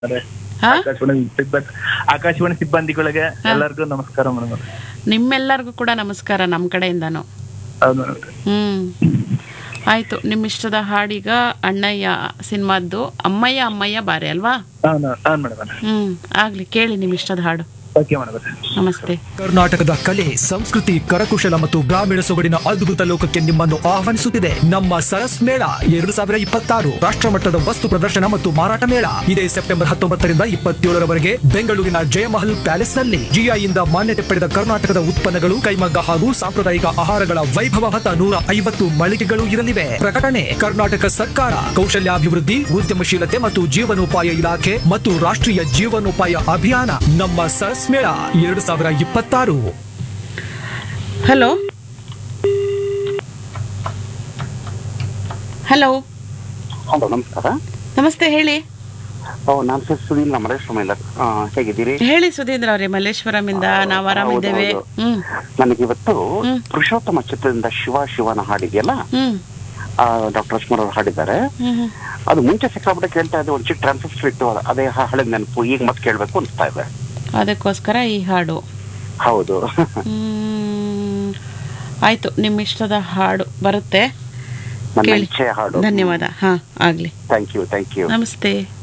ಅದೇ ಹಾ ಆಕಾಶವಾಣಿ ಸಿಬ್ಬಂದಿ ಆಕಾಶವಾಣಿ ಸಿಬ್ಬಂದಿಗಳಿಗೆ ಎಲ್ಲರಿಗೂ ನಮಸ್ಕಾರ ಮೇಡಮ್ ನಿಮ್ಮೆಲ್ಲರಿಗೂ ಕೂಡ ನಮಸ್ಕಾರ ನಮ್ಮ ಕಡೆಯಿಂದನೂ ಹೌದು ಮೇಡಮ್ ಹ್ಮ್ ಆಯ್ತು ನಿಮ್ಮ ಇಷ್ಟದ ಹಾಡೀಗ ಅಣ್ಣಯ್ಯ ಸಿನಿಮಾದ್ದು ಅಮ್ಮಯ್ಯ ಅಮ್ಮಯ್ಯ ಬಾರೆ ಅಲ್ವಾ ಹೌದು ಹೌದು ಮೇಡಮ್ ಹ್ಮ್ ಆಗ್ಲಿ ಕೇಳಿ ನಿಮ್ಮ ಇಷ್ಟದ ಹಾಡು ಓಕೆ ಮೇಡಮ್ ನಮಸ್ತೆ ಕರ್ನಾಟಕದ ಕಲೆ ಸಂಸ್ಕೃತಿ ಕರಕುಶಲ ಮತ್ತು ಗ್ರಾಮೀಣ ಸೊಗಡಿನ ಅದ್ಭುತ ಲೋಕಕ್ಕೆ ನಿಮ್ಮನ್ನು ಆಹ್ವಾನಿಸುತ್ತಿದೆ ನಮ್ಮ ಸರಸ್ ಮೇಳ ಎರಡು ಸಾವಿರ ಇಪ್ಪತ್ತಾರು ರಾಷ್ಟ್ರಮಟ್ಟದ ವಸ್ತು ಪ್ರದರ್ಶನ ಮತ್ತು ಮಾರಾಟ ಮೇಳ ಇದೇ ಸೆಪ್ಟೆಂಬರ್ ಹತ್ತೊಂಬತ್ತರಿಂದ ಇಪ್ಪತ್ತೇಳರವರೆಗೆ ಬೆಂಗಳೂರಿನ ಜಯಮಹಲ್ ಪ್ಯಾಲೇಸ್ ನಲ್ಲಿ ಜಿಐಯಿಂದ ಮಾನ್ಯತೆ ಪಡೆದ ಕರ್ನಾಟಕದ ಉತ್ಪನ್ನಗಳು ಕೈಮಗ್ಗ ಹಾಗೂ ಸಾಂಪ್ರದಾಯಿಕ ಆಹಾರಗಳ ವೈಭವ ಹೊತ್ತ ನೂರ ಐವತ್ತು ಮಳಿಗೆಗಳು ಇರಲಿವೆ ಪ್ರಕಟಣೆ ಕರ್ನಾಟಕ ಸರ್ಕಾರ ಕೌಶಲ್ಯಾಭಿವೃದ್ಧಿ ಉದ್ಯಮಶೀಲತೆ ಮತ್ತು ಜೀವನೋಪಾಯ ಇಲಾಖೆ ಮತ್ತು ರಾಷ್ಟ್ರೀಯ ಜೀವನೋಪಾಯ ಅಭಿಯಾನ ನಮ್ಮ ಸರಸ್ ಮೇಳ ಎರಡು ಸಾವಿರ ಇಪ್ಪತ್ತಾರು ಹಲೋ ಹಲೋ ಹಲೋ ನಮಸ್ಕಾರ ನಮಸ್ತೆ ಹೇಳಿ ಓ ನಾನು ಸರ್ ಸುನೀಲ್ ನಮರೇಶ್ವರಮಿಂದ ಆ, ಹೇಗಿದ್ದೀರಿ ಹೇಳಿ ಸುಧೀಂದ್ರ ಅವರೇ ಮಲ್ಲೇಶ್ವರಮಿಂದ ನಾವು ಆರಾಮಿದ್ದೇವೆ ಹೌದು, ಹ್ಮ್ ನನಗಿವತ್ತು ಹ್ಮ್. ಪುರುಷೋತ್ತಮ ಚಿತ್ರದಿಂದ ಶಿವ ಶಿವನ ಹಾಡಿದೆಯಲ್ಲ ಹ್ಮ್ ಡಾಕ್ಟರ್ ರಶ್ಮರ್ ಅವರು ಹಾಡಿದ್ದಾರೆ ಹ್ಮ್ ಹ್ಮ್. ಅದು ಮುಂಚೆ ಸಿಕ್ಕಾಬಿಟ್ಟೆ ಕೇಳ್ತಾ ಇದ್ದೆ ಒಂದು ಚಿಕ್ಕ ಟ್ರಾನ್ಸಿಸ್ಟರ್ ಇತ್ತು ಅದೇ ಹಳೆ ನೆನಪು ಈಗ ಮತ್ತೆ ಕೇಳಬೇಕು ಅನಿಸ್ತಾ ಇದೆ ಅದಕ್ಕೋಸ್ಕರ ಈ ಹಾಡು ಹೌದು ಹ್ಮ್. ಆಯ್ತು ನಿಮ್ಮ ಇಷ್ಟದ ಹಾಡು ಬರುತ್ತೆ ನನ್ನ ಕೇಳಿ ಇಚ್ಛೆಯ ಹಾಡು ಧನ್ಯವಾದ ಹಾ ಆಗ್ಲಿ ಥ್ಯಾಂಕ್ ಯು ಥ್ಯಾಂಕ್ ಯು ನಮಸ್ತೆ